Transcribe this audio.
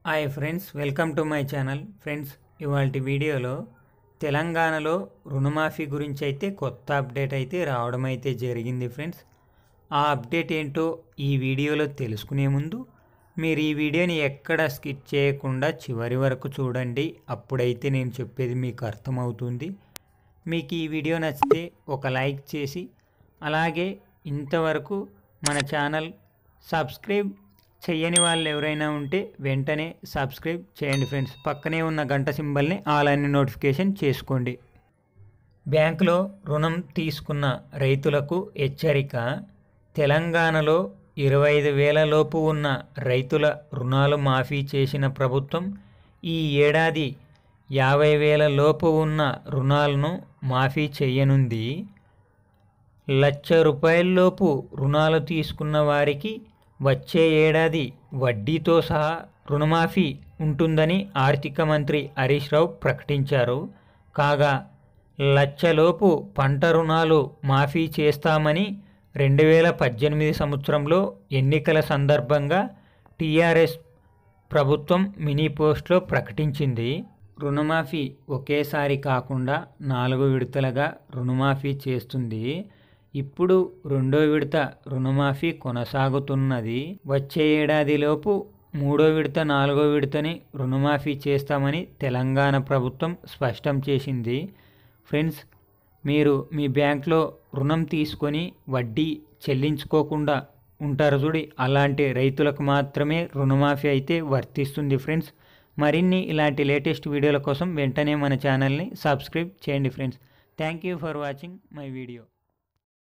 hi friends welcome to my channel friends ఇవాళ వీడియోలో తెలంగాణలో రుణమాఫీ గురించి అయితే కొత్త అప్డేట్ అయితే రావడం అయితే జరిగింది ఫ్రెండ్స్ ఆ అప్డేట్ ఏంటో ఈ వీడియోలో తెలుసుకునే ముందు మీరు ఈ వీడియోని ఎక్కడ స్కిప్ చేయకుండా చివరి వరకు చూడండి అప్పుడైతే నేను చెప్పేది మీకు అర్థమవుతుంది మీకు ఈ వీడియో నచ్చితే ఒక లైక్ చేసి అలాగే ఇంతవరకు మన ఛానల్ సబ్స్క్రైబ్ చెయ్యని వాళ్ళు ఎవరైనా ఉంటే వెంటనే సబ్స్క్రైబ్ చేయండి ఫ్రెండ్స్ పక్కనే ఉన్న గంట సింబల్ని ఆల్ అని నోటిఫికేషన్ చేసుకోండి బ్యాంకులో రుణం తీసుకున్న రైతులకు హెచ్చరిక తెలంగాణలో ఇరవై ఐదు వేల లోపు ఉన్న రైతుల రుణాలు మాఫీ చేసిన ప్రభుత్వం ఈ ఏడాది యాభై వేల లోపు ఉన్న రుణాలను మాఫీ చేయనుంది లక్ష రూపాయలలోపు రుణాలు తీసుకున్న వారికి వచ్చే ఏడాది వడ్డీతో సహా రుణమాఫీ ఉంటుందని ఆర్థిక మంత్రి హరీష్ రావు ప్రకటించారు కాగా లక్షలోపు పంట రుణాలు మాఫీ చేస్తామని రెండు వేల పద్దెనిమిది సంవత్సరంలో ఎన్నికల సందర్భంగా టీఆర్ఎస్ ప్రభుత్వం మినీ పోస్ట్లో ప్రకటించింది రుణమాఫీ ఒకేసారి కాకుండా నాలుగు విడతలుగా రుణమాఫీ చేస్తుంది ఇప్పుడు రెండో విడత రుణమాఫీ కొనసాగుతున్నది వచ్చే ఏడాదిలోపు మూడో విడత నాలుగో విడతని రుణమాఫీ చేస్తామని తెలంగాణ ప్రభుత్వం స్పష్టం చేసింది ఫ్రెండ్స్ మీరు మీ బ్యాంక్లో రుణం తీసుకొని వడ్డీ చెల్లించుకోకుండా ఉంటారు చూడి అలాంటి రైతులకు మాత్రమే రుణమాఫీ అయితే వర్తిస్తుంది ఫ్రెండ్స్ మరిన్ని ఇలాంటి లేటెస్ట్ వీడియోల కోసం వెంటనే మన ఛానల్ని సబ్స్క్రైబ్ చేయండి friends thank you for watching my video